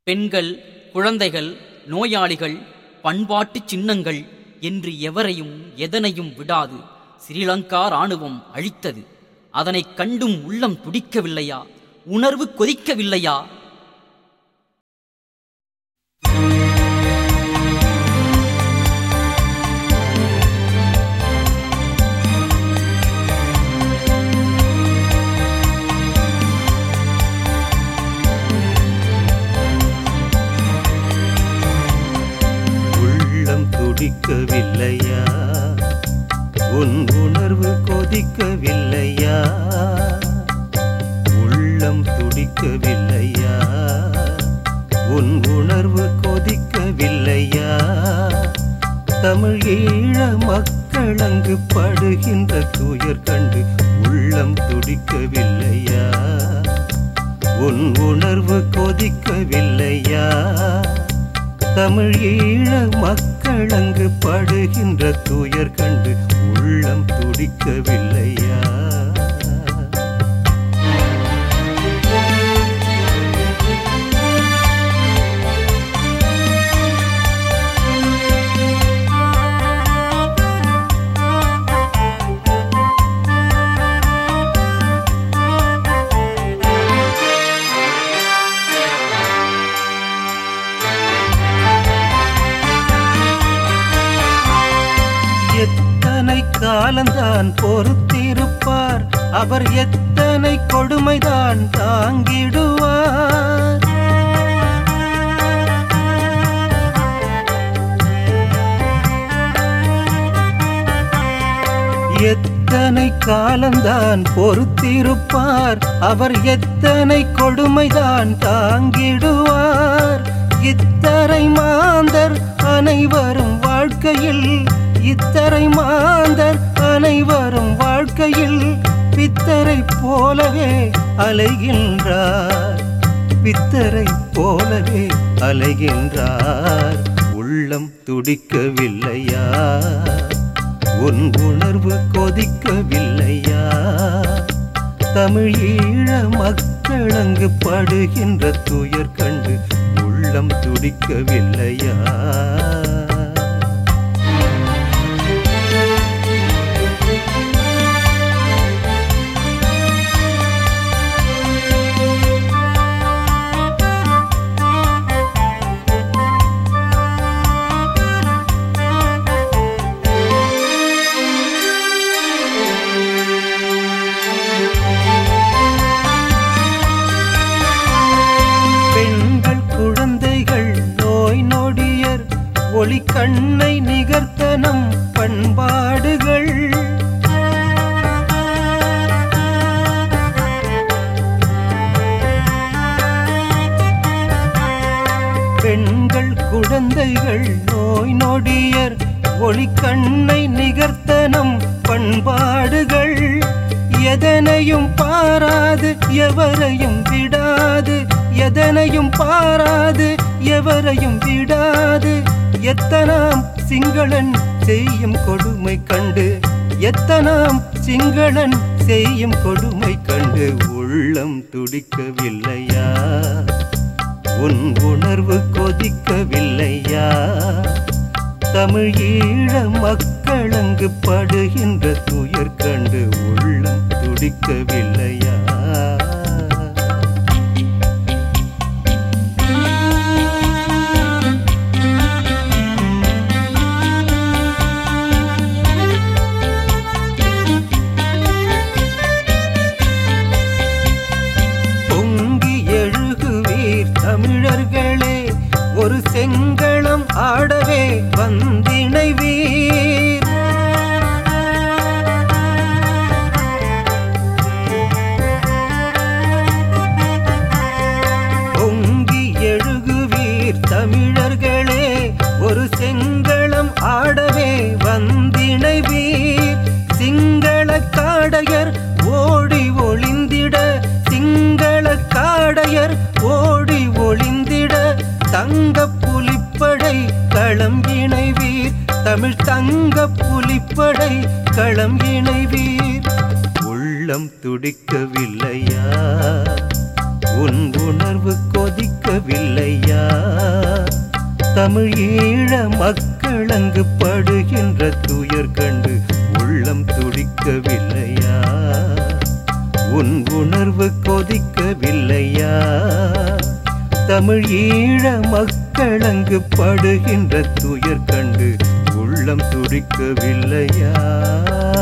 பெண்கள் குழந்தைகள் நோயாளிகள் பண்பாட்டு சின்னங்கள் என்று எவரையும் எதனையும் விடாது ஸ்ரீலங்கா ராணுவம் அழித்தது அதனைக் கண்டும் உள்ளம் துடிக்கவில்லையா உணர்வு கொதிக்கவில்லையா உள்ளம் துடிக்கவில்லையா உன் உணர்வு கொதிக்கவில்லையா உள்ளம் துடிக்கவில்லையா உன் உணர்வு கொதிக்கவில்லையா தமிழ் ஈழ மக்கள் அங்கு படுகின்ற துயர் கண்டு உள்ளம் துடிக்கவில்லையா உன் உணர்வு கொதிக்கவில்லையா தமிழ் ஈழ மக்கள் அங்கு படுகின்ற துயர் கண்டு உள்ளம் துடிக்கவில்லையா எத்தனை காலந்தான் பொறுத்திருப்பார் அவர் எத்தனை கொடுமைதான் தாங்கிடுவார் எத்தனை காலந்தான் பொறுத்திருப்பார் அவர் எத்தனை கொடுமைதான் தாங்கிடுவார் இத்தரை மாந்தர் அனைவரும் வாழ்க்கையில் இத்தரை மாந்தர் அனைவரும் வாழ்க்கையில் பித்தரை போலவே அலைகின்றார் பித்தரை போலவே அலைகின்றார் உள்ளம் துடிக்கவில்லையா உன் உணர்வு கொதிக்கவில்லையா தமிழ் ஈழ மக்கள் அங்கு படுகின்ற துயர் கண்டு உள்ளம் துடிக்கவில்லையா பெண்கள் குழந்தைகள் நோய் நொடியர் ஒளி கண்ணை நிகர்த்தனம் பண்பாடுகள் பெண்கள் குழந்தைகள் நோய் நொடியர் ஒளி கண்ணை நிகர்த்தனம் பண்பாடுகள் எதனையும் பாராது எவரையும் விடாது எதனையும் பாராது எவரையும் விடாது எத்தனாம் சிங்களன் செய்யும் கொடுமை கண்டு எத்தனாம் சிங்களன் செய்யும் கொடுமை கண்டு உள்ளம் துடிக்கவில்லையா உன் உணர்வு கொதிக்கவில்லையா தமிழ் ஈழ மக்கள் அங்கு படுகின்ற துயர் கண்டு உள்ளம் துடிக்கவில்லையா பொங்கி எழுகுவீர் தமிழர்களே ஒரு செங்களம் ஆடவே வந்திணைவீர் பொங்கி எழுகுவீர் தமிழர்களே ஒரு செங்களம் ஆடவே வந்திணைவீர் சிங்கள காடையர் ஓடி ஒளிந்திட சிங்கள காடையர் ஓடி ஒளிந்திட தங்க புலிப்படை களம் இணைவீர் தமிழ் தங்க புலிப்படை களம் இணைவீர் உள்ளம் துடிக்கவில்லையா உன் உணர்வு கொதிக்கவில்லையா தமிழ் ஈழ மக்கள் அங்கு படுகின்ற துயர் கண்டு உள்ளம் துடிக்கவில்லையா உன் உணர்வு கொதிக்கவில்லையா தமிழ் ஈழ மக்கள் அங்கு படுகின்ற துயர் கண்டு உள்ளம் துடிக்கவில்லையா